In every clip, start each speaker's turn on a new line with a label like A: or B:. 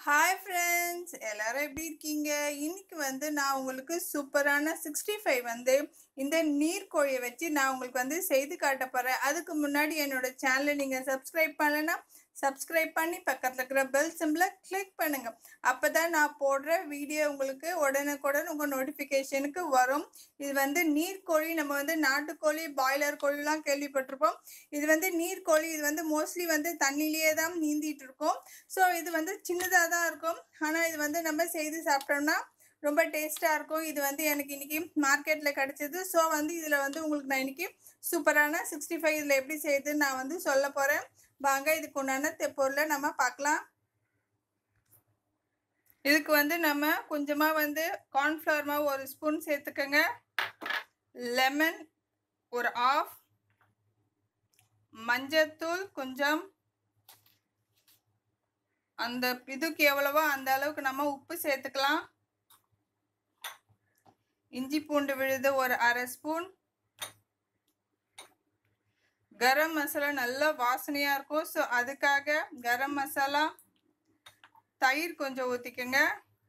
A: hi friends எல்லாரும் எப்படி இருக்கீங்க இன்னைக்கு வந்து நான் உங்களுக்கு சூப்பரான சிக்ஸ்டி ஃபைவ் வந்து இந்த நீர்க்கோழியை வச்சு நான் உங்களுக்கு வந்து செய்து காட்ட போகிறேன் அதுக்கு முன்னாடி என்னோட சேனலை நீங்கள் சப்ஸ்கிரைப் பண்ணலைன்னா சப்ஸ்கிரைப் பண்ணி பக்கத்தில் இருக்கிற பெல் சிம்பிளை கிளிக் பண்ணுங்க அப்போ தான் நான் போடுற வீடியோ உங்களுக்கு உடனுக்குடன் உங்கள் நோட்டிஃபிகேஷனுக்கு வரும் இது வந்து நீர்க்கோழி நம்ம வந்து நாட்டுக்கோழி பாய்லர் கோழிலாம் கேள்விப்பட்டிருப்போம் இது வந்து நீர்க்கோழி இது வந்து மோஸ்ட்லி வந்து தண்ணியிலேயே தான் நீந்திட்டு இருக்கும் ஸோ இது வந்து சின்னதாக தான் இருக்கும் ஆனால் இது வந்து நம்ம செய்து சாப்பிட்டோம்னா ரொம்ப டேஸ்ட்டாக இருக்கும் இது வந்து எனக்கு இன்னைக்கு மார்க்கெட்டில் கிடச்சிது ஸோ வந்து இதில் வந்து உங்களுக்கு நான் இன்னைக்கு சூப்பரான சிக்ஸ்டி ஃபைவ் இதில் எப்படி செய்யுதுன்னு நான் வந்து சொல்ல போகிறேன் வாங்க இதுக்கு உண்டான தெ- பொருளை நம்ம பார்க்கலாம் இதுக்கு வந்து நம்ம கொஞ்சமாக வந்து கார்ன்ஃப்ளவர் மாவு ஒரு ஸ்பூன் சேர்த்துக்கோங்க லெமன் ஒரு ஆஃப் மஞ்சத்தூள் கொஞ்சம் அந்த இதுக்கு எவ்வளவோ அந்த அளவுக்கு நம்ம உப்பு சேர்த்துக்கலாம் இஞ்சி பூண்டு விழுது ஒரு அரை ஸ்பூன் கரம் மசாலா நல்லா வாசனையா இருக்கும் ஸோ அதுக்காக கரம் மசாலா தயிர் கொஞ்சம் ஊற்றிக்கோங்க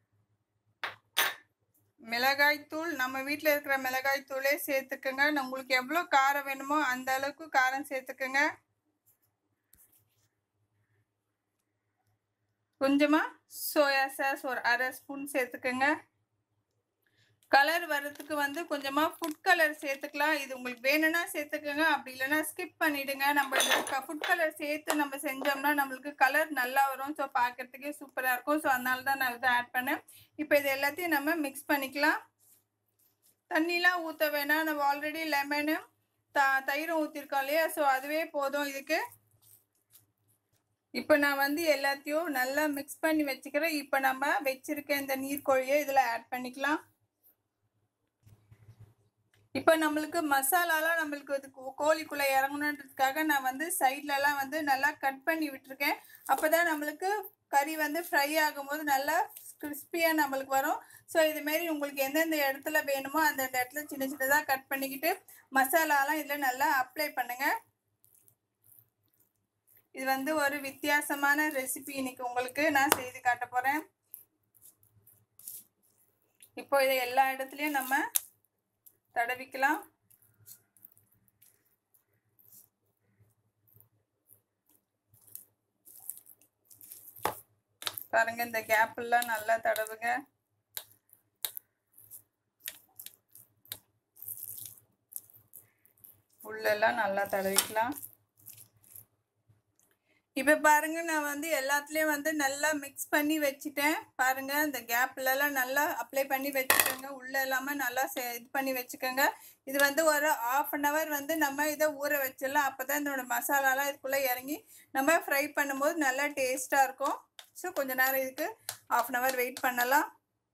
A: மிளகாய் தூள் நம்ம வீட்டில் இருக்கிற மிளகாய் தூளே சேர்த்துக்கோங்க உங்களுக்கு எவ்வளோ காரம் வேணுமோ அந்த அளவுக்கு காரம் சேர்த்துக்கோங்க கொஞ்சமாக சோயா சாஸ் ஒரு அரை ஸ்பூன் சேர்த்துக்கோங்க கலர் வர்றதுக்கு வந்து கொஞ்சமாக ஃபுட் கலர் சேர்த்துக்கலாம் இது உங்களுக்கு வேணும்னா சேர்த்துக்கோங்க அப்படி இல்லைன்னா ஸ்கிப் பண்ணிடுங்க நம்ம இந்த ஃபுட் கலர் சேர்த்து நம்ம செஞ்சோம்னா நம்மளுக்கு கலர் நல்லா வரும் ஸோ பார்க்கறதுக்கே சூப்பராக இருக்கும் ஸோ அதனால தான் நான் இதை ஆட் பண்ணேன் இப்போ இது எல்லாத்தையும் நம்ம மிக்ஸ் பண்ணிக்கலாம் தண்ணிலாம் ஊற்ற வேணாம் நம்ம ஆல்ரெடி லெமனு த தயிரும் ஊற்றிருக்கோம் இல்லையா ஸோ அதுவே போதும் இதுக்கு இப்போ நான் வந்து எல்லாத்தையும் நல்லா மிக்ஸ் பண்ணி வச்சுக்கிறேன் இப்போ நம்ம வச்சிருக்க இந்த நீர்க்கோழியை இதில் ஆட் பண்ணிக்கலாம் இப்போ நம்மளுக்கு மசாலாலாம் நம்மளுக்கு இது கோ- கோழிக்குள்ளே இறங்கணுன்றதுக்காக நான் வந்து சைட்லலாம் வந்து நல்லா கட் பண்ணி விட்டுருக்கேன் அப்போ தான் நம்மளுக்கு கறி வந்து ஃப்ரை ஆகும்போது நல்லா கிறிஸ்பியாக நம்மளுக்கு வரும் ஸோ இதுமாரி உங்களுக்கு எந்தெந்த இடத்துல வேணுமோ அந்தந்த இடத்துல சின்ன சின்னதாக கட் பண்ணிக்கிட்டு மசாலாலாம் இதில் நல்லா அப்ளை பண்ணுங்கள் இது வந்து ஒரு வித்தியாசமான ரெசிபி இன்னைக்கு உங்களுக்கு நான் செய்து காட்ட போகிறேன் இப்போ இதை எல்லா இடத்துலையும் நம்ம தடவிக்கலாம் பாருங்க இந்த கேப் எல்லாம் நல்லா தடவுங்க உள்ளெல்லாம் நல்லா தடவிக்கலாம் இப்போ பாருங்க நான் வந்து எல்லாத்துலேயும் வந்து நல்லா மிக்ஸ் பண்ணி வச்சுட்டேன் பாருங்க இந்த கேப்லலாம் நல்லா அப்ளை பண்ணி வச்சுக்கோங்க உள்ள எல்லாமே நல்லா சே- இது பண்ணி வச்சுக்கோங்க இது வந்து ஒரு ஆஃப் அன் ஹவர் வந்து நம்ம இதை ஊற வச்சிடலாம் அப்போ தான் இதோட மசாலாலாம் இதுக்குள்ளே இறங்கி நம்ம ஃப்ரை பண்ணும்போது நல்லா டேஸ்ட்டாக இருக்கும் ஸோ கொஞ்ச நேரம் இதுக்கு ஆஃப் அன் ஹவர் வெயிட் பண்ணலாம்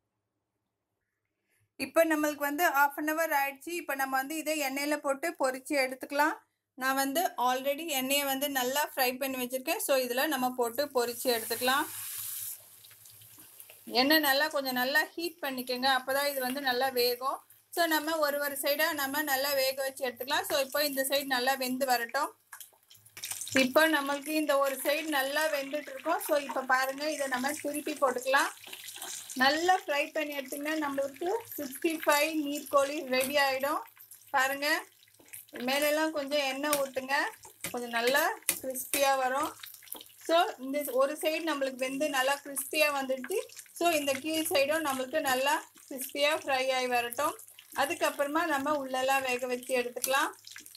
A: இப்போ நம்மளுக்கு வந்து ஆஃப் அன் ஹவர் ஆயிடுச்சு இப்போ நம்ம வந்து இதை எண்ணெயில் போட்டு பொரிச்சு எடுத்துக்கலாம் நான் வந்து ஆல்ரெடி எண்ணெயை வந்து நல்லா ஃப்ரை பண்ணி வச்சுருக்கேன் ஸோ இதில் நம்ம போட்டு பொரிச்சு எடுத்துக்கலாம் எண்ணெய் நல்லா கொஞ்சம் நல்லா ஹீட் பண்ணிக்கோங்க அப்போ தான் இது வந்து நல்லா வேகும் ஸோ நம்ம ஒரு ஒரு சைடாக நம்ம நல்லா வேக வச்சு எடுத்துக்கலாம் ஸோ இப்போ இந்த சைடு நல்லா வெந்து வரட்டும் இப்போ நம்மளுக்கு இந்த ஒரு சைடு நல்லா வெந்துட்டு இருக்கோம் ஸோ இப்போ பாருங்க இதை நம்ம திருப்பி போட்டுக்கலாம் நல்லா ஃப்ரை பண்ணி எடுத்திங்கன்னா நம்மளுக்கு சிக்ஸ்டி ஃபைவ் நீர்க்கோழி ரெடி ஆகிடும் பாருங்க மேலெல்லாம் கொஞ்சம் எண்ணெய் ஊற்றுங்க கொஞ்சம் நல்லா கிறிஸ்பியாக வரும் ஸோ இந்த ஒரு சைடு நம்மளுக்கு வெந்து நல்லா கிறிஸ்பியாக வந்துடுச்சு ஸோ இந்த கீழ் சைடும் நம்மளுக்கு நல்லா கிறிஸ்பியாக ஃப்ரை ஆகி வரட்டும் அதுக்கப்புறமா நம்ம உள்ளெல்லாம் வேக வச்சு எடுத்துக்கலாம்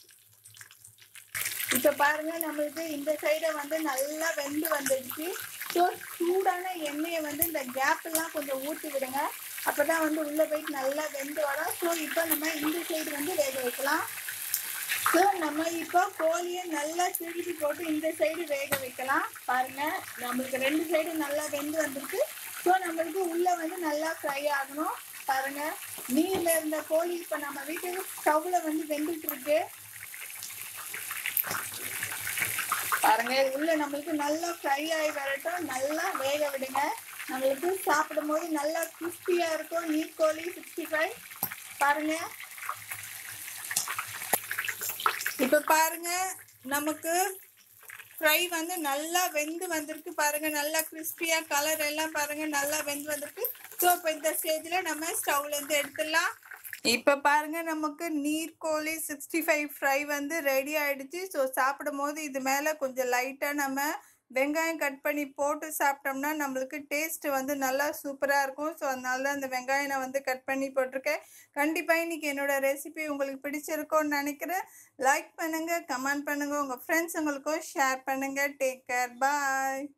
A: இப்போ பாருங்க நம்மளுக்கு இந்த சைடை வந்து நல்லா வெந்து வந்துடுச்சு ஸோ சூடான எண்ணெயை வந்து இந்த கேப் எல்லாம் கொஞ்சம் ஊற்றி விடுங்க அப்பதான் வந்து உள்ள போயிட்டு நல்லா வெந்து வரும் ஸோ இப்போ நம்ம இந்த சைடு வந்து வேக வைக்கலாம் ஸோ நம்ம இப்போ கோழியை நல்லா திருப்பி போட்டு இந்த சைடு வேக வைக்கலாம் பாருங்க நம்மளுக்கு ரெண்டு சைடு நல்லா வெந்து வந்திருக்கு ஸோ நம்மளுக்கு உள்ள வந்து நல்லா ஃப்ரை ஆகணும் பாருங்க நீர்ல இருந்த கோழி இப்போ நம்ம வீட்டுக்கு ஸ்டவ்ல வந்து வெந்துட்டு இருக்கு பாருங்க இது உள்ள நம்மளுக்கு நல்லா ஃப்ரை ஆகி வரட்டும் நல்லா வேக விடுங்க நம்மளுக்கு சாப்பிடும்போது நல்லா கிறிஸ்பியா இருக்கும் நீர்க்கோழி சிக்ஸ்டி ஃபைவ் பாருங்க இப்போ பாருங்க நமக்கு ஃப்ரை வந்து நல்லா வெந்து வந்திருக்கு பாருங்க நல்லா கிறிஸ்பியா கலர் எல்லாம் பாருங்க நல்லா வெந்து வந்திருக்கு ஸோ இப்போ இந்த ஸ்டேஜில் நம்ம ஸ்டவ்ல இருந்து எடுத்துடலாம் இப்போ பாருங்க நமக்கு நீர்கோழி சிக்ஸ்டி ஃபைவ் ஃப்ரை வந்து ரெடி ஆயிடுச்சு ஸோ சாப்பிடும் போது இது மேலே கொஞ்சம் லைட்டாக நம்ம வெங்காயம் கட் பண்ணி போட்டு சாப்பிட்டோம்னா நம்மளுக்கு டேஸ்ட் வந்து நல்லா சூப்பராக இருக்கும் ஸோ அதனால தான் அந்த வெங்காயம் நான் வந்து கட் பண்ணி போட்டிருக்கேன் கண்டிப்பாக இன்னைக்கு என்னோட ரெசிபி உங்களுக்கு பிடிச்சிருக்கும்னு நினைக்கிறேன் லைக் பண்ணுங்கள் கமெண்ட் பண்ணுங்கள் உங்கள் ஃப்ரெண்ட்ஸ் உங்களுக்கும் ஷேர் பண்ணுங்கள் டேக் கேர் பாய்